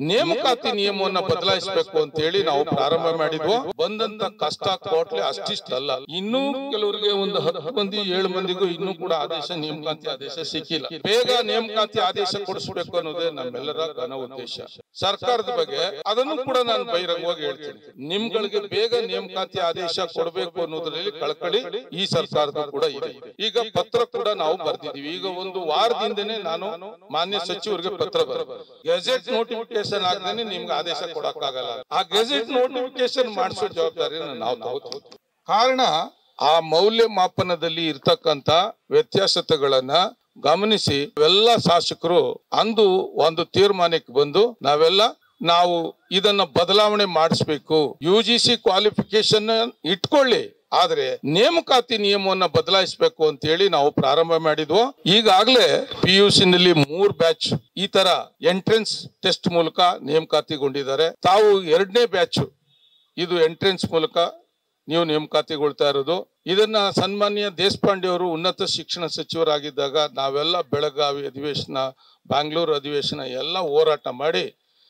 ನೇಮಕಾತಿ ನಿಯಮವನ್ನ ಬದಲಾಯಿಸಬೇಕು ಅಂತ ಹೇಳಿ ನಾವು ಪ್ರಾರಂಭ ಮಾಡಿದ್ವು ಬಂದಂತ ಕಷ್ಟ ಕೋಟ್ಲೆ ಅಷ್ಟಿಷ್ಟಲ್ಲ ಇನ್ನೂ ಕೆಲವರಿಗೆ ಒಂದು ಹತ್ತು ಮಂದಿ ಏಳು ಮಂದಿಗೂ ಇನ್ನೂ ಕೂಡ ಆದೇಶ ನೇಮಕಾತಿ ಆದೇಶ ಸಿಕ್ಕಿಲ್ಲ ಬೇಗ ನೇಮಕಾತಿ ಆದೇಶ ಕೊಡಿಸ್ಬೇಕು ಅನ್ನೋದೇ ನಮ್ಮೆಲ್ಲರ ಘನ ಉದ್ದೇಶ ಸರ್ಕಾರದ ಬಗ್ಗೆ ಅದನ್ನು ಕೂಡ ನಾನು ಬಹಿರಂಗವಾಗಿ ಹೇಳ್ತೀನಿ ನಿಮ್ಗಳಿಗೆ ಬೇಗ ನೇಮಕಾತಿ ಆದೇಶ ಕೊಡಬೇಕು ಅನ್ನೋದ್ರಲ್ಲಿ ಕಳಕಳಿ ಈ ಸರ್ಕಾರದ ಕೂಡ ಇದೆ ಈಗ ಪತ್ರ ಕೂಡ ನಾವು ಬರ್ದಿದೀವಿ ಈಗ ಒಂದು ವಾರದಿಂದನೇ ನಾನು ಮಾನ್ಯ ಸಚಿವರಿಗೆ ಪತ್ರ ಬರ ಗೆಜೆಟ್ ನೋಟಿಫಿಕೇಶನ್ ಆಗದೇನೆ ನಿಮ್ಗೆ ಆದೇಶ ಕೊಡಕ್ಕಾಗಲ್ಲ ಆ ಗೆಜೆಟ್ ನೋಟಿಫಿಕೇಶನ್ ಮಾಡಿಸೋ ಜವಾಬ್ದಾರಿನ ನಾವು ತಗೋತೀವಿ ಕಾರಣ ಆ ಮೌಲ್ಯಮಾಪನದಲ್ಲಿ ಇರ್ತಕ್ಕಂತ ವ್ಯತ್ಯಾಸತೆಗಳನ್ನ ಗಮನಿಸಿ ಎಲ್ಲ ಶಾಸಕರು ಅಂದು ಒಂದು ತೀರ್ಮಾನಕ್ಕೆ ಬಂದು ನಾವೆಲ್ಲ ನಾವು ಇದನ್ನ ಬದಲಾವಣೆ ಮಾಡಿಸ್ಬೇಕು ಯು ಜಿ ಸಿ ಕ್ವಾಲಿಫಿಕೇಶನ್ ಇಟ್ಕೊಳ್ಳಿ ಆದ್ರೆ ನೇಮಕಾತಿ ನಿಯಮವನ್ನ ಬದಲಾಯಿಸಬೇಕು ಅಂತ ಹೇಳಿ ನಾವು ಪ್ರಾರಂಭ ಮಾಡಿದ್ವು ಈಗಾಗಲೇ ಪಿ ಯು ಸಿ ನಲ್ಲಿ ಮೂರ್ ಬ್ಯಾಚ್ ಈ ತರ ಎಂಟ್ರೆನ್ಸ್ ಟೆಸ್ಟ್ ಮೂಲಕ ನೇಮಕಾತಿಗೊಂಡಿದ್ದಾರೆ ತಾವು ಎರಡನೇ ಬ್ಯಾಚ್ ಇದು ಎಂಟ್ರೆನ್ಸ್ ಮೂಲಕ ನೀವು ನೇಮಕಾತಿಗೊಳ್ತಾ ಇರೋದು ಇದನ್ನ ಸನ್ಮಾನ್ಯ ದೇಶಪಾಂಡೆ ಅವರು ಉನ್ನತ ಶಿಕ್ಷಣ ಸಚಿವರಾಗಿದ್ದಾಗ ನಾವೆಲ್ಲ ಬೆಳಗಾವಿ ಅಧಿವೇಶನ ಬ್ಯಾಂಗ್ಳೂರು ಅಧಿವೇಶನ ಎಲ್ಲ ಹೋರಾಟ ಮಾಡಿ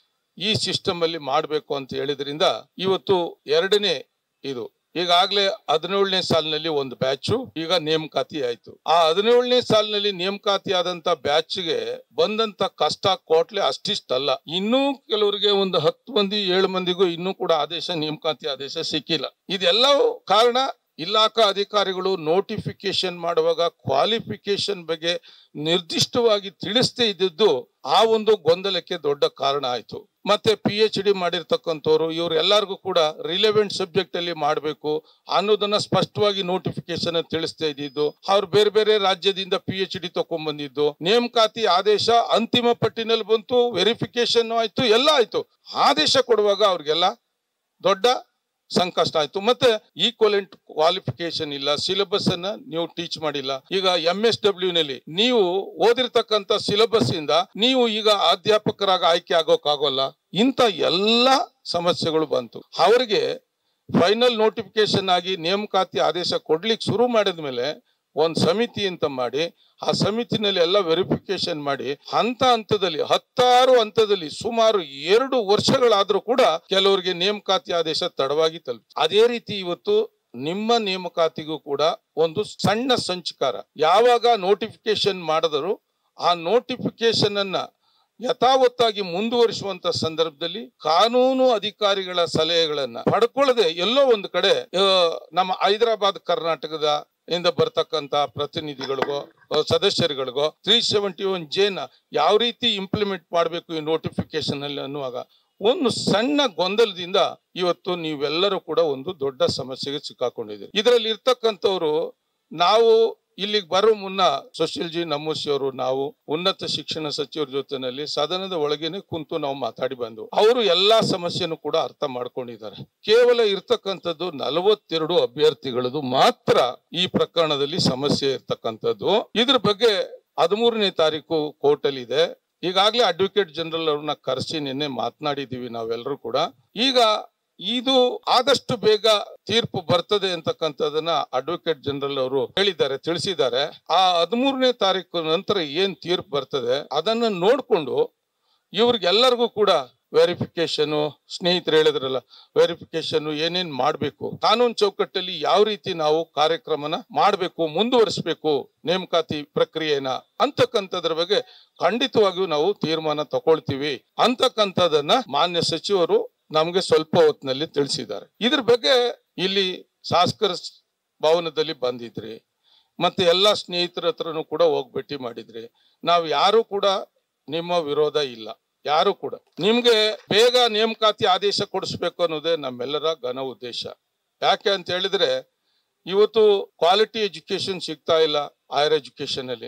ಈ ಸಿಸ್ಟಮ್ ಅಲ್ಲಿ ಮಾಡಬೇಕು ಅಂತ ಹೇಳಿದ್ರಿಂದ ಇವತ್ತು ಎರಡನೇ ಇದು ಈಗಾಗಲೇ ಹದಿನೇಳನೇ ಸಾಲಿನಲ್ಲಿ ಒಂದು ಬ್ಯಾಚು ಈಗ ನೇಮಕಾತಿ ಆಯ್ತು ಆ ಹದಿನೇಳನೇ ಸಾಲಿನಲ್ಲಿ ನೇಮಕಾತಿ ಆದಂತ ಬ್ಯಾಚ್ಗೆ ಬಂದಂತ ಕಷ್ಟ ಕೋಟ್ಲೆ ಅಷ್ಟಿಷ್ಟಲ್ಲ ಇನ್ನೂ ಕೆಲವರಿಗೆ ಒಂದು ಹತ್ತು ಮಂದಿ ಏಳು ಮಂದಿಗೂ ಇನ್ನೂ ಕೂಡ ಆದೇಶ ನೇಮಕಾತಿ ಆದೇಶ ಸಿಕ್ಕಿಲ್ಲ ಇದೆಲ್ಲವೂ ಕಾರಣ ಇಲಾಖಾ ಅಧಿಕಾರಿಗಳು ನೋಟಿಫಿಕೇಶನ್ ಮಾಡುವಾಗ ಕ್ವಾಲಿಫಿಕೇಶನ್ ಬಗ್ಗೆ ನಿರ್ದಿಷ್ಟವಾಗಿ ತಿಳಿಸದೇ ಇದ್ದದ್ದು ಆ ಒಂದು ಗೊಂದಲಕ್ಕೆ ದೊಡ್ಡ ಕಾರಣ ಆಯ್ತು ಮತ್ತೆ ಪಿ ಎಚ್ ಡಿ ಮಾಡಿರ್ತಕ್ಕಂಥವ್ರು ಇವ್ರು ಎಲ್ಲರಿಗೂ ಕೂಡ ರಿಲೆವೆಂಟ್ ಸಬ್ಜೆಕ್ಟ್ ಅಲ್ಲಿ ಮಾಡಬೇಕು ಅನ್ನೋದನ್ನ ಸ್ಪಷ್ಟವಾಗಿ ನೋಟಿಫಿಕೇಶನ್ ತಿಳಿಸ್ತಾ ಇದ್ದಿದ್ದು ಅವ್ರು ಬೇರೆ ಬೇರೆ ರಾಜ್ಯದಿಂದ ಪಿ ಎಚ್ ಡಿ ತಕೊಂಡ್ ಬಂದಿದ್ದು ನೇಮಕಾತಿ ಆದೇಶ ಅಂತಿಮ ಪಟ್ಟಿನಲ್ಲಿ ಬಂತು ವೆರಿಫಿಕೇಶನ್ ಆಯ್ತು ಎಲ್ಲ ಆಯ್ತು ಆದೇಶ ಕೊಡುವಾಗ ಅವ್ರಿಗೆಲ್ಲ ದೊಡ್ಡ ಸಂಕಷ್ಟ ಆಯ್ತು ಮತ್ತೆ ಈಕ್ವಲೆಂಟ್ ಕ್ವಾಲಿಫಿಕೇಶನ್ ಇಲ್ಲ ಸಿಲೆಬಸ್ ಅನ್ನ ನೀವು ಟೀಚ್ ಮಾಡಿಲ್ಲ ಈಗ ಎಂ ಎಸ್ ಡಬ್ಲ್ಯೂ ನಲ್ಲಿ ನೀವು ಓದಿರ್ತಕ್ಕಂತ ಸಿಲೆಬಸ್ ಇಂದ ನೀವು ಈಗ ಅಧ್ಯಾಪಕರಾಗಿ ಆಯ್ಕೆ ಆಗೋಕ್ಕಾಗೋಲ್ಲ ಇಂಥ ಎಲ್ಲ ಸಮಸ್ಯೆಗಳು ಬಂತು ಅವರಿಗೆ ಫೈನಲ್ ನೋಟಿಫಿಕೇಶನ್ ಆಗಿ ನೇಮಕಾತಿ ಆದೇಶ ಕೊಡ್ಲಿಕ್ಕೆ ಶುರು ಮಾಡಿದ ಮೇಲೆ ಒಂದ್ ಸಮಿತಿ ಅಂತ ಮಾಡಿ ಆ ಸಮಿತಿನಲ್ಲಿ ಎಲ್ಲ ವೆರಿಫಿಕೇಶನ್ ಮಾಡಿ ಹಂತ ಹಂತದಲ್ಲಿ ಹತ್ತಾರು ಹಂತದಲ್ಲಿ ಸುಮಾರು ಎರಡು ವರ್ಷಗಳಾದ್ರೂ ಕೂಡ ಕೆಲವರಿಗೆ ನೇಮಕಾತಿ ಆದೇಶ ತಡವಾಗಿ ತಲುಪ ಅದೇ ರೀತಿ ಇವತ್ತು ನಿಮ್ಮ ನೇಮಕಾತಿಗೂ ಕೂಡ ಒಂದು ಸಣ್ಣ ಸಂಚಕಾರ ಯಾವಾಗ ನೋಟಿಫಿಕೇಶನ್ ಮಾಡಿದರು ಆ ನೋಟಿಫಿಕೇಶನ್ ಅನ್ನ ಯಥಾವತ್ತಾಗಿ ಮುಂದುವರಿಸುವಂತ ಸಂದರ್ಭದಲ್ಲಿ ಕಾನೂನು ಅಧಿಕಾರಿಗಳ ಸಲಹೆಗಳನ್ನ ಪಡ್ಕೊಳ್ಳದೆ ಎಲ್ಲೋ ಒಂದು ಕಡೆ ಆ, ನಮ್ಮ ಹೈದರಾಬಾದ್ ಕರ್ನಾಟಕದ ಇಂದ ಬರ್ತಕ್ಕಂತ ಪ್ರತಿನಿಧಿಗಳಿಗೋ ಆ, ಸದಸ್ಯರುಗಳಿಗೋ ತ್ರೀ ಸೆವೆಂಟಿ ಒನ್ ಜೇನ ಯಾವ ರೀತಿ ಇಂಪ್ಲಿಮೆಂಟ್ ಮಾಡಬೇಕು ಈ ನೋಟಿಫಿಕೇಶನ್ ಅಲ್ಲಿ ಅನ್ನುವಾಗ ಒಂದು ಸಣ್ಣ ಗೊಂದಲದಿಂದ ಇವತ್ತು ನೀವೆಲ್ಲರೂ ಕೂಡ ಒಂದು ದೊಡ್ಡ ಸಮಸ್ಯೆಗೆ ಸಿಕ್ಕಾಕೊಂಡಿದ್ದೀರಿ ಇದರಲ್ಲಿ ಇರ್ತಕ್ಕಂಥವ್ರು ನಾವು ಇಲ್ಲಿಗೆ ಬರೋ ಮುನ್ನ ಸುಶೀಲ್ ಜಿ ನಮ್ಮೂಸಿ ಅವರು ನಾವು ಉನ್ನತ ಶಿಕ್ಷಣ ಸಚಿವರ ಜೊತೆನಲ್ಲಿ ಸದನದ ಒಳಗೇನೆ ಕುಂತು ನಾವು ಮಾತಾಡಿ ಬಂದು ಅವರು ಎಲ್ಲಾ ಸಮಸ್ಯೆನೂ ಕೂಡ ಅರ್ಥ ಮಾಡ್ಕೊಂಡಿದ್ದಾರೆ ಕೇವಲ ಇರ್ತಕ್ಕಂಥದ್ದು ನಲವತ್ತೆರಡು ಅಭ್ಯರ್ಥಿಗಳದು ಮಾತ್ರ ಈ ಪ್ರಕರಣದಲ್ಲಿ ಸಮಸ್ಯೆ ಇರ್ತಕ್ಕಂಥದ್ದು ಇದ್ರ ಬಗ್ಗೆ ಹದಿಮೂರನೇ ತಾರೀಕು ಕೋರ್ಟ್ ಅಲ್ಲಿ ಇದೆ ಈಗಾಗಲೇ ಅಡ್ವೊಕೇಟ್ ಜನರಲ್ ಅವ್ರನ್ನ ಕರೆಸಿ ನಿನ್ನೆ ಮಾತನಾಡಿದೀವಿ ನಾವೆಲ್ಲರೂ ಕೂಡ ಈಗ ಇದು ಆದಷ್ಟು ಬೇಗ ತೀರ್ಪು ಬರ್ತದೆ ಅಂತಕ್ಕಂಥದನ್ನ ಅಡ್ವೊಕೇಟ್ ಜನರಲ್ ಅವರು ಹೇಳಿದ್ದಾರೆ ತಿಳಿಸಿದ್ದಾರೆ ಆ ಹದಿಮೂರನೇ ತಾರೀಕು ನಂತರ ಏನ್ ತೀರ್ಪು ಬರ್ತದೆ ಅದನ್ನ ನೋಡ್ಕೊಂಡು ಇವ್ರಿಗೆಲ್ಲರಿಗೂ ಕೂಡ ವೆರಿಫಿಕೇಶನ್ ಸ್ನೇಹಿತರು ಹೇಳಿದ್ರಲ್ಲ ವೆರಿಫಿಕೇಶನ್ ಏನೇನ್ ಮಾಡ್ಬೇಕು ಕಾನೂನು ಚೌಕಟ್ಟಲ್ಲಿ ಯಾವ ರೀತಿ ನಾವು ಕಾರ್ಯಕ್ರಮನ ಮಾಡ್ಬೇಕು ಮುಂದುವರಿಸಬೇಕು ನೇಮಕಾತಿ ಪ್ರಕ್ರಿಯೆನ ಅಂತಕ್ಕಂಥದ್ರ ಬಗ್ಗೆ ಖಂಡಿತವಾಗಿಯೂ ನಾವು ತೀರ್ಮಾನ ತಗೊಳ್ತೀವಿ ಅಂತಕ್ಕಂಥದನ್ನ ಮಾನ್ಯ ಸಚಿವರು ನಮ್ಗೆ ಸ್ವಲ್ಪ ಹೊತ್ತಿನಲ್ಲಿ ತಿಳಿಸಿದ್ದಾರೆ ಇದ್ರ ಬಗ್ಗೆ ಇಲ್ಲಿ ಶಾಸಕರ ಸ್- ಭವನದಲ್ಲಿ ಬಂದಿದ್ರಿ ಮತ್ತೆ ಎಲ್ಲಾ ಸ್ನೇಹಿತರ ಹತ್ರನೂ ಕೂಡ ಹೋಗಿ ಭೇಟಿ ಮಾಡಿದ್ರಿ ನಾವು ಯಾರು ಕೂಡ ನಿಮ್ಮ ವಿರೋಧ ಇಲ್ಲ ಯಾರು ಕೂಡ ನಿಮ್ಗೆ ಬೇಗ ನೇಮಕಾತಿ ಆದೇಶ ಕೊಡಿಸ್ಬೇಕು ಅನ್ನೋದೇ ನಮ್ಮೆಲ್ಲರ ಘನ ಉದ್ದೇಶ ಯಾಕೆ ಅಂತ ಹೇಳಿದ್ರೆ ಇವತ್ತು ಕ್ವಾಲಿಟಿ ಎಜುಕೇಶನ್ ಸಿಗ್ತಾ ಇಲ್ಲ ಹೈಯರ್ ಎಜುಕೇಶನ್ ಅಲ್ಲಿ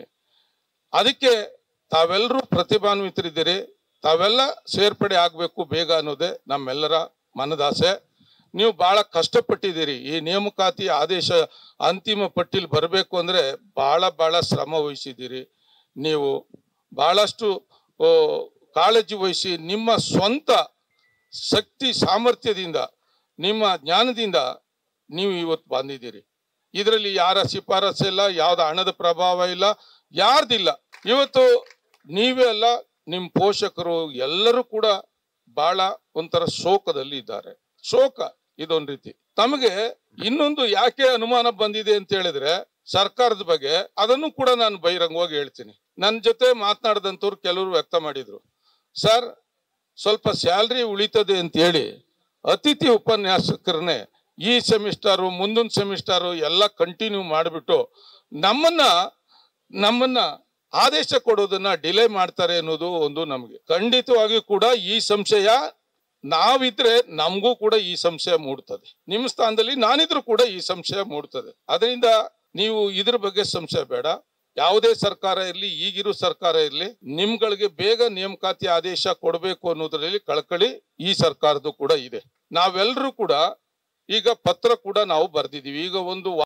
ಅದಕ್ಕೆ ತಾವೆಲ್ಲರೂ ಪ್ರತಿಭಾನ್ವಿತರಿದ್ದೀರಿ ತಾವೆಲ್ಲ ಸೇರ್ಪಡೆ ಆಗ್ಬೇಕು ಬೇಗ ಅನ್ನೋದೇ ನಮ್ಮೆಲ್ಲರ ಮನದಾಸೆ ನೀವು ಬಹಳ ಕಷ್ಟಪಟ್ಟಿದ್ದೀರಿ ಈ ನೇಮಕಾತಿ ಆದೇಶ ಅಂತಿಮ ಪಟ್ಟಿಲ್ ಬರಬೇಕು ಅಂದ್ರೆ ಬಹಳ ಬಹಳ ಶ್ರಮ ವಹಿಸಿದ್ದೀರಿ ನೀವು ಬಹಳಷ್ಟು ಓ, ಕಾಳಜಿ ವಹಿಸಿ ನಿಮ್ಮ ಸ್ವಂತ ಶಕ್ತಿ ಸಾಮರ್ಥ್ಯದಿಂದ ನಿಮ್ಮ ಜ್ಞಾನದಿಂದ ನೀವು ಇವತ್ತು ಬಂದಿದ್ದೀರಿ ಇದರಲ್ಲಿ ಯಾರ ಶಿಫಾರಸು ಇಲ್ಲ ಯಾವ್ದ ಹಣದ ಪ್ರಭಾವ ಇಲ್ಲ ಯಾರ್ದಿಲ್ಲ ಇವತ್ತು ನೀವೇ ಅಲ್ಲ ನಿಮ್ಮ ಪೋಷಕರು ಎಲ್ಲರೂ ಕೂಡ ಬಹಳ ಒಂಥರ ಶೋಕದಲ್ಲಿ ಇದ್ದಾರೆ ಶೋಕ ಇದೊಂದ್ ರೀತಿ ತಮಗೆ ಇನ್ನೊಂದು ಯಾಕೆ ಅನುಮಾನ ಬಂದಿದೆ ಅಂತ ಹೇಳಿದ್ರೆ ಸರ್ಕಾರದ ಬಗ್ಗೆ ಅದನ್ನು ಕೂಡ ನಾನು ಬಹಿರಂಗವಾಗಿ ಹೇಳ್ತೀನಿ ನನ್ನ ಜೊತೆ ಮಾತನಾಡಿದಂತವ್ರು ಕೆಲವರು ವ್ಯಕ್ತ ಮಾಡಿದ್ರು ಸರ್ ಸ್ವಲ್ಪ ಸ್ಯಾಲ್ರಿ ಉಳಿತದೆ ಅಂತ ಹೇಳಿ ಅತಿಥಿ ಉಪನ್ಯಾಸಕರನ್ನೇ ಈ ಸೆಮಿಸ್ಟರ್ ಮುಂದಿನ ಸೆಮಿಸ್ಟರ್ ಎಲ್ಲ ಕಂಟಿನ್ಯೂ ಮಾಡಿಬಿಟ್ಟು ನಮ್ಮನ್ನ ನಮ್ಮನ್ನ ಆದೇಶ ಕೊಡೋದನ್ನ ಡಿಲೇ ಮಾಡ್ತಾರೆ ಅನ್ನೋದು ಒಂದು ನಮಗೆ ಖಂಡಿತವಾಗಿ ಕೂಡ ಈ ಸಂಶಯ ನಾವಿದ್ರೆ ನಮಗೂ ಕೂಡ ಈ ಸಂಶಯ ಮೂಡ್ತದೆ ನಿಮ್ಮ ಸ್ಥಾನದಲ್ಲಿ ನಾನಿದ್ರು ಕೂಡ ಈ ಸಂಶಯ ಮೂಡ್ತದೆ ಅದರಿಂದ ನೀವು ಇದ್ರ ಬಗ್ಗೆ ಸಂಶಯ ಬೇಡ ಯಾವುದೇ ಸರ್ಕಾರ ಇರಲಿ ಈಗಿರೋ ಸರ್ಕಾರ ಇರಲಿ ನಿಮ್ಗಳಿಗೆ ಬೇಗ ನೇಮಕಾತಿ ಆದೇಶ ಕೊಡಬೇಕು ಅನ್ನೋದ್ರಲ್ಲಿ ಕಳಕಳಿ ಈ ಸರ್ಕಾರದ್ದು ಕೂಡ ಇದೆ ನಾವೆಲ್ಲರೂ ಕೂಡ ಈಗ ಪತ್ರ ಕೂಡ ನಾವು ಬರ್ದಿದೀವಿ ಈಗ ಒಂದು